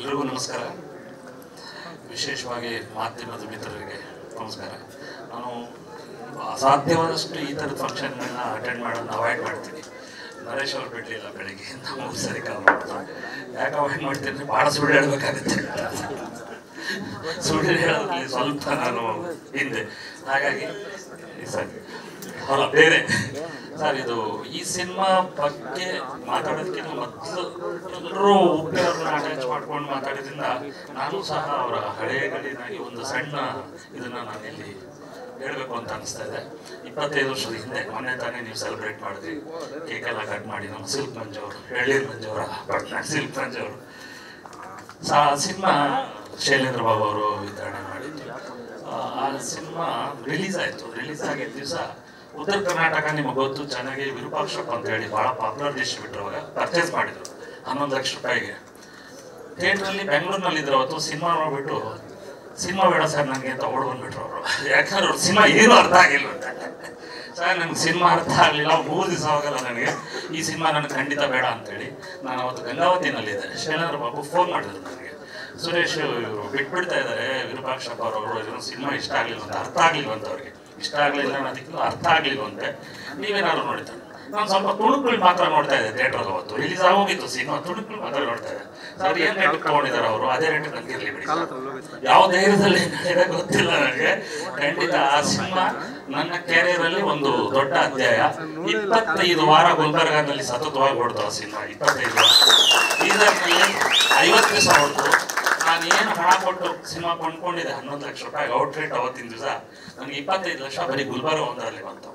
ಎಲ್ರಿಗೂ ನಮಸ್ಕಾರ ವಿಶೇಷವಾಗಿ ಮಾಧ್ಯಮದ ಮಿತ್ರರಿಗೆ ನಮಸ್ಕಾರ ನಾನು ಸಾಧ್ಯವಾದಷ್ಟು ಈ ಥರದ ಫಂಕ್ಷನ್ಗಳನ್ನ ಅಟೆಂಡ್ ಮಾಡೋದನ್ನ ಅವಾಯ್ಡ್ ಮಾಡ್ತೀನಿ ನರೇಶ್ ಅವ್ರು ಬಿಡಲಿಲ್ಲ ಬೆಳಿಗ್ಗೆ ಮೂರು ಸರಿ ಕಾಲ್ ಮಾಡ್ತಾರೆ ಯಾಕೆ ಅವಾಯ್ಡ್ ಮಾಡ್ತೀನಿ ಅಂದರೆ ಭಾಳ ಸುಳ್ಳು ಹೇಳಬೇಕಾಗುತ್ತೆ ಸುಳ್ಳು ಹೇಳೋದ್ರಲ್ಲಿ ಸ್ವಲ್ಪ ನಾನು ಹಿಂದೆ ಹಾಗಾಗಿ ಸರ್ ಅಲ್ಲ ಬೇರೆ ಸರ್ ಇದು ಈ ಸಿನಿಮಾ ಬಗ್ಗೆ ಮಾತಾಡೋದಕ್ಕಿಂತ ಮೊದಲು ಎಲ್ಲರೂ ಉಪ್ಪಿ ಅವ್ರನ್ನ ಅಟ್ಯಾಚ್ ಮಾಡ್ಕೊಂಡು ಮಾತಾಡಿದ್ರಿಂದ ನಾನು ಸಹ ಅವರ ಹಳೆಯಗಳಿನಾಗಿ ಒಂದು ಸಣ್ಣ ಇದನ್ನ ನಾನು ಇಲ್ಲಿ ಹೇಳಬೇಕು ಅಂತ ಅನಿಸ್ತಾ ಇದೆ ಇಪ್ಪತ್ತೈದು ವರ್ಷದ ಹಿಂದೆ ಮೊನ್ನೆ ತಾನೇ ನೀವು ಸೆಲೆಬ್ರೇಟ್ ಮಾಡಿದ್ರಿ ಕೇಕ್ ಎಲ್ಲ ಕಟ್ ಮಾಡಿ ನಮ್ಮ ಸಿಲ್ಕ್ ಮಂಜು ಅವರು ಎಳ್ಳೀರ್ ಮಂಜು ಅವರ ಪಾರ್ಟ್ನರ್ ಸಿಲ್ಕ್ ಮಂಜು ಅವರು ಸಾ ಸಿನಿಮಾ ಶೈಲೇಂದ್ರ ಬಾಬು ಅವರು ವಿತರಣೆ ಮಾಡಿದ್ರು ಆ, ಆ ಸಿನಿಮಾ ರಿಲೀಸ್ ಆಯಿತು ರಿಲೀಸ್ ಆಗಿದ್ದ ದಿವಸ ಉತ್ತರ ಕರ್ನಾಟಕ ನಿಮಗೆ ಗೊತ್ತು ಚೆನ್ನಾಗಿ ವಿರೂಪಾಕ್ಷಪ್ಪ ಅಂತ ಹೇಳಿ ಭಾಳ ಪಾಪ್ಯುಲರ್ ಡಿಸ್ಟ್ರಿಬ್ಯೂಟರ್ ಅವಾಗ ಪರ್ಚೇಸ್ ಮಾಡಿದ್ರು ಹನ್ನೊಂದು ಲಕ್ಷ ರೂಪಾಯಿಗೆ ಥಿಯೇಟ್ರಲ್ಲಿ ಬೆಂಗಳೂರಿನಲ್ಲಿ ಇದ್ರು ಅವತ್ತು ಸಿನಿಮಾ ನೋಡ್ಬಿಟ್ಟು ಸಿನಿಮಾ ಬೇಡ ಸರ್ ನನಗೆ ಅಂತ ಓಡ್ ಬಂದ್ಬಿಟ್ರು ಅವರು ಯಾಕಂದ್ರೆ ಅವ್ರು ಸಿನಿಮಾ ಏನೂ ಅರ್ಥ ಆಗಿಲ್ಲ ಅಂತ ಸರ್ ನನಗೆ ಸಿನಿಮಾ ಅರ್ಥ ಆಗಲಿಲ್ಲ ಮೂರು ದಿವಸ ಹೋಗಲ್ಲ ನನಗೆ ಈ ಸಿನಿಮಾ ನನಗೆ ಖಂಡಿತ ಬೇಡ ಅಂತೇಳಿ ನಾನು ಅವತ್ತು ಗಂಗಾವತಿನಲ್ಲಿದ್ದೆ ಶೈಲೇಂದ್ರ ಬಾಬು ಫೋನ್ ಮಾಡಿದ್ರು ನನಗೆ ಸುರೇಶ್ ಇವರು ಬಿಟ್ಬಿಡ್ತಾ ಇದ್ದಾರೆ ವಿರೂಪಾಕ್ಷಪ್ಪ ಅವರು ಏನೋ ಸಿನಿಮಾ ಇಷ್ಟ ಆಗಲಿಲ್ಲ ಅಂತ ಅರ್ಥ ಆಗಲಿಲ್ವಂತ ಅವ್ರಿಗೆ ಇಷ್ಟ ಆಗಲಿಲ್ಲ ಅನ್ನೋದಕ್ಕಿಂತ ಅರ್ಥ ಆಗಲಿಲ್ವಂತೆ ನೀವೇನಾದ್ರು ನೋಡಿದ್ದಾರೆ ನಾನು ಸ್ವಲ್ಪ ತುಣುಕುಗಳು ಮಾತ್ರ ನೋಡ್ತಾ ಇದ್ದೆ ಥಿಯೇಟರ್ ಅವತ್ತು ರಿಲೀಸ್ ಆಗೋಗಿತ್ತು ಸಿನಿಮಾ ತುಣುಕುಗಳು ಮಾತ್ರ ನೋಡ್ತಾ ಇದ್ದೆ ಸರ್ ಏನ್ ರೇಟ್ ತಗೊಂಡಿದ್ದಾರೆ ಅವರು ಅದೇ ರೇಟ್ ನನಗೆ ಇರಲಿ ಬಿಡಿ ಸರ್. ಯಾವ ಧೈರ್ಯದಲ್ಲಿ ನಡೆದ ಗೊತ್ತಿಲ್ಲ ನನಗೆ ಖಂಡಿತ ಆ ಸಿನಿಮಾ ನನ್ನ ಕೆರಿಯರ್ ಅಲ್ಲಿ ಒಂದು ದೊಡ್ಡ ಅಧ್ಯಾಯ ಇಪ್ಪತ್ತೈದು ವಾರ ಗುಲ್ಬರ್ಗಾದಲ್ಲಿ ಸತತವಾಗಿ ಓಡ್ತು ಆ ಸಿನಿಮಾ ಇಪ್ಪತ್ತೈದು ವಾರ ಬೀದರ್ನಲ್ಲಿ ಐವತ್ತು ದಿವಸ ಹೊಡ್ತು ನಾನು ಏನು ಹಣ ಕೊಟ್ಟು ಸಿನಿಮಾ ಕೊಂಡ್ಕೊಂಡಿದ್ದೆ ಹನ್ನೊಂದು ಲಕ್ಷ ರೂಪಾಯಿ ಔಟ್ ರೇಟ್ ಅವತ್ತಿನ ದಿವಸ ನನಗೆ ಇಪ್ಪತ್ತೈದು ಲಕ್ಷ ಬರೀ ಗುಲ್ಬರ್ಗ ಒಂದರಲ್ಲಿ ಬಂತು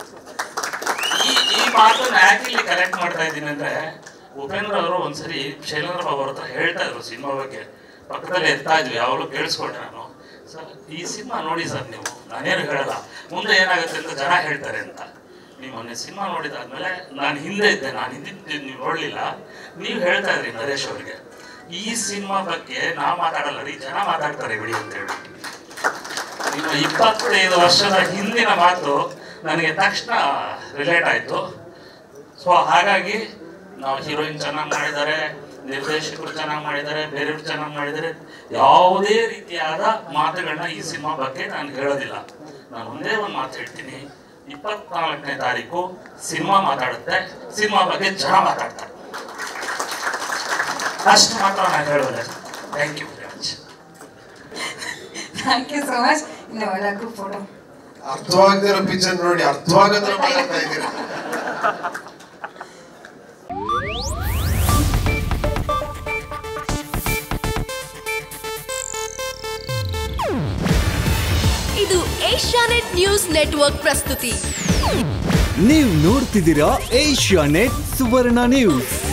ಈ ಈ ಮಾತನ್ನ ಯಾಕೆ ಇಲ್ಲಿ ಕಲೆಕ್ಟ್ ಮಾಡ್ತಾ ಇದ್ದೀನಿ ಅಂದ್ರೆ ಉಪೇಂದ್ರ ಅವರು ಒಂದ್ಸರಿ ಶೈಲೇಂದ್ರ ಬಾಬು ಅವ್ರ ಹತ್ರ ಹೇಳ್ತಾ ಇದ್ರು ಸಿನಿಮಾ ಬಗ್ಗೆ ಪಕ್ಕದಲ್ಲಿ ಇರ್ತಾ ಇದ್ವಿ ಯಾವಾಗಲೂ ಕೇಳಿಸ್ಕೊಂಡೆ ನಾನು ಸರ್ ಈ ಸಿನಿಮಾ ನೋಡಿ ಸರ್ ನೀವು ನಾನೇನು ಹೇಳಲ್ಲ ಮುಂದೆ ಏನಾಗುತ್ತೆ ಅಂತ ಜನ ಹೇಳ್ತಾರೆ ಅಂತ ನೀವು ಮೊನ್ನೆ ಸಿನಿಮಾ ನೋಡಿದಾದ್ಮೇಲೆ ನಾನು ಹಿಂದೆ ಇದ್ದೆ ನಾನು ಹಿಂದಿದ್ದು ನೀವು ನೋಡಲಿಲ್ಲ ನೀವು ಹೇಳ್ತಾ ಇದ್ರಿ ನರೇಶ್ ಅವರಿಗೆ ಈ ಸಿನಿಮಾ ಬಗ್ಗೆ ನಾ ಮಾತಾಡಲ್ಲ ರೀ ಜನ ಮಾತಾಡ್ತಾರೆ ಬಿಡಿ ಅಂತ ಹೇಳಿ ನಿಮ್ಮ ಇಪ್ಪತ್ತೈದು ವರ್ಷದ ಹಿಂದಿನ ಮಾತು ನನಗೆ ತಕ್ಷಣ ರಿಲೇಟ್ ಆಯಿತು ಸೊ ಹಾಗಾಗಿ ನಾವು ಹೀರೋಯಿನ್ ಚೆನ್ನಾಗಿ ಮಾಡಿದ್ದಾರೆ ನಿರ್ದೇಶಕರು ಚೆನ್ನಾಗಿ ಮಾಡಿದ್ದಾರೆ ಬೇರೆಯವರು ಚೆನ್ನಾಗಿ ಮಾಡಿದ್ದಾರೆ ಯಾವುದೇ ರೀತಿಯಾದ ಮಾತುಗಳನ್ನ ಈ ಸಿನಿಮಾ ಬಗ್ಗೆ ನಾನು ಹೇಳೋದಿಲ್ಲ ನಾನು ಒಂದೇ ಒಂದು ಮಾತು ಹೇಳ್ತೀನಿ ಇಪ್ಪತ್ನಾಲ್ಕನೇ ತಾರೀಕು ಸಿನಿಮಾ ಮಾತಾಡುತ್ತೆ ಸಿನಿಮಾ ಬಗ್ಗೆ ಜನ ಮಾತಾಡ್ತಾರೆ ಅಷ್ಟು ಮಾತ್ರ ನಾನು ಹೇಳೋದಿಲ್ಲ thank you very much thank you so much ಇನ್ನು ಒಳ್ಳೆ ಗ್ರೂಪ್ ಫೋಟೋ ಅರ್ಥವಾಗದೇ ಇರೋ ಪಿಕ್ಚರ್ ನೋಡಿ ಅರ್ಥವಾಗದ್ರ ಮಾತಾಡ್ತಾ ಇದ್ದೀರಾ ಇದು ಏಷ್ಯಾನೆಟ್ ನ್ಯೂಸ್ ನೆಟ್ವರ್ಕ್ ಪ್ರಸ್ತುತಿ ನೀವು ನೋಡ್ತಿದ್ದೀರಾ ಏಷ್ಯಾ ನೆಟ್ ಸುವರ್ಣ ನ್ಯೂಸ್